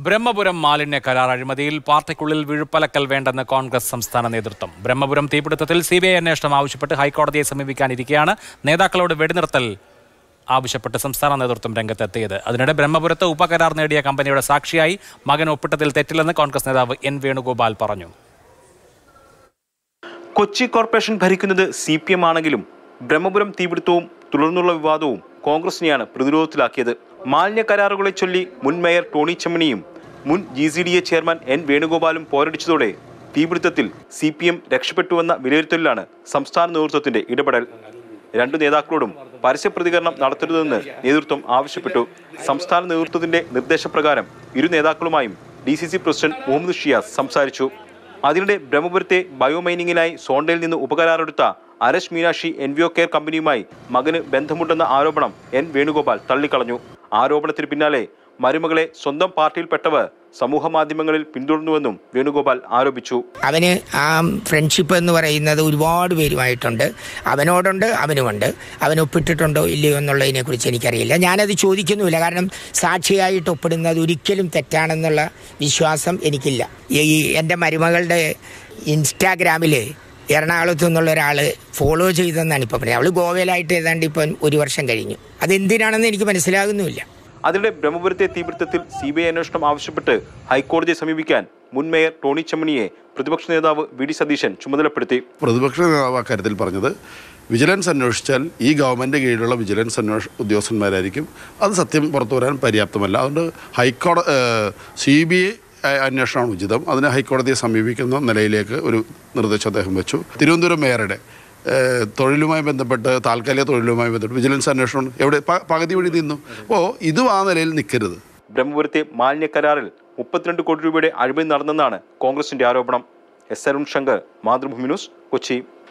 ബ്രഹ്മപുരം മാലിന്യ കരാർ അഴിമതിയിൽ പാർട്ടിക്കുള്ളിൽ വിഴുപ്പലക്കൽ വേണ്ടെന്ന് കോൺഗ്രസ് സംസ്ഥാന നേതൃത്വം ബ്രഹ്മപുരം തീപിടുത്തത്തിൽ സി ബി ഐ അന്വേഷണം ആവശ്യപ്പെട്ട് ഹൈക്കോടതിയെ സമീപിക്കാനിരിക്കെയാണ് നേതാക്കളോട് വെടിനിർത്തൽ ആവശ്യപ്പെട്ട് സംസ്ഥാന നേതൃത്വം രംഗത്തെത്തിയത് അതിനിടെ ബ്രഹ്മപുരത്ത് ഉപകരാർ നേടിയ കമ്പനിയുടെ സാക്ഷിയായി മകൻ ഒപ്പിട്ടതിൽ തെറ്റില്ലെന്ന് കോൺഗ്രസ് നേതാവ് എൻ വേണുഗോപാൽ പറഞ്ഞു കൊച്ചി കോർപ്പറേഷൻ ഭരിക്കുന്നത് സി പി എം ആണെങ്കിലും ബ്രഹ്മപുരം തീപിടുത്തവും തുടർന്നുള്ള വിവാദവും കോൺഗ്രസിനെയാണ് പ്രതിരോധത്തിലാക്കിയത് മാലിന്യ കരാറുകളെ ചൊല്ലി മുൻ മേയർ ടോണി ചെമ്മണിയും മുൻ G C D A chairman N വേണുഗോപാലും പോരടിച്ചതോടെ തീപിടുത്തത്തിൽ സി പി എം രക്ഷപ്പെട്ടുവെന്ന വിലയിരുത്തലിലാണ് സംസ്ഥാന നേതൃത്വത്തിന്റെ ഇടപെടൽ രണ്ടു നേതാക്കളോടും പരസ്യ പ്രതികരണം നടത്തരുതെന്ന് നേതൃത്വം ആവശ്യപ്പെട്ടു സംസ്ഥാന നേതൃത്വത്തിന്റെ നിർദ്ദേശപ്രകാരം ഇരു നേതാക്കളുമായും D C C president Muhammad Shiyas സംസാരിച്ചു അതിനിടെ ബ്രഹ്മപുരത്തെ ബയോമൈനിങ്ങിനായി സോണ്ടയിൽ നിന്ന് ഉപകരാറെടുത്ത അരശ് മീനാക്ഷി എൻവിയോ കെയർ കമ്പനിയുമായി മകന് ബന്ധമുണ്ടെന്ന ആരോപണം എൻ വേണുഗോപാൽ തള്ളിക്കളഞ്ഞു ആരോപണത്തിന് പിന്നാലെ മരുമകളെ സ്വന്തം പാർട്ടിയിൽപ്പെട്ടവർ സമൂഹ മാധ്യമങ്ങളിൽ പിന്തുടർന്നുവെന്നും വേണുഗോപാൽ ആരോപിച്ചു അവന് ആ ഫ്രണ്ട്ഷിപ്പ് എന്ന് പറയുന്നത് ഒരുപാട് പേരുമായിട്ടുണ്ട് അവനോടുണ്ട് അവനുമുണ്ട് അവൻ ഒപ്പിട്ടിട്ടുണ്ടോ ഇല്ലയോ എന്നുള്ളതിനെ കുറിച്ച് എനിക്കറിയില്ല ഞാനത് ചോദിക്കുന്നുമില്ല കാരണം സാക്ഷിയായിട്ട് ഒപ്പിടുന്നത് ഒരിക്കലും തെറ്റാണെന്നുള്ള വിശ്വാസം എനിക്കില്ല ഈ എൻ്റെ മരുമകളുടെ ഇൻസ്റ്റാഗ്രാമിൽ എറണാകുളത്തു നിന്നുള്ള ഒരാൾ ഫോളോ ചെയ്തെന്നാണ് ഇപ്പോൾ പറയുന്നത് അവൾ ഗോവയിലായിട്ട് ഏതാണ്ട് ഇപ്പം ഒരു വർഷം കഴിഞ്ഞു അതെന്തിനാണെന്ന് എനിക്ക് മനസ്സിലാകുന്നുമില്ല അതിനിടെ ബ്രഹ്മപുരത്തെ തീപിടുത്തത്തിൽ സി ബി ഐ അന്വേഷണം ആവശ്യപ്പെട്ട് ഹൈക്കോടതിയെ സമീപിക്കാൻ മുൻ മേയർ ടോണി ചെമ്മണിയെ പ്രതിപക്ഷ നേതാവ് വി ഡി സതീശൻ ചുമതലപ്പെടുത്തി പ്രതിപക്ഷ നേതാവ് അക്കാര്യത്തിൽ പറഞ്ഞത് വിജിലൻസ് അന്വേഷിച്ചാൽ ഈ ഗവൺമെൻറ് കീഴിലുള്ള വിജിലൻസ് അന്വേഷ ഉദ്യോഗസ്ഥന്മാരായിരിക്കും അത് സത്യം പുറത്തു വരാൻ പര്യാപ്തമല്ല അതുകൊണ്ട് ഹൈക്കോടതി സി ബി ഐ അന്വേഷണമാണ് ഉചിതം അതിന് ഹൈക്കോടതിയെ സമീപിക്കുന്ന നിലയിലേക്ക് ഒരു നിർദ്ദേശം അദ്ദേഹം വെച്ചു തിരുവനന്തപുരം മേയറുടെ ഏഹ്, തൊഴിലുമായി ബന്ധപ്പെട്ട് താൽക്കാലിക തൊഴിലുമായി ബന്ധപ്പെട്ട് വിജിലൻസ് അന്വേഷണം എവിടെ പ- പകുതി വഴി നിന്നു അപ്പോൾ ഇതും ആ നിലയിൽ നിൽക്കരുത് ബ്രഹ്മപുരത്തെ മാലിന്യ കരാറിൽ മുപ്പത്തിരണ്ട് കോടി രൂപയുടെ അഴിമതി നടന്നെന്നാണ് കോൺഗ്രസിന്റെ ആരോപണം എസ് അരുൺ ശങ്കർ മാതൃഭൂമി ന്യൂസ് കൊച്ചി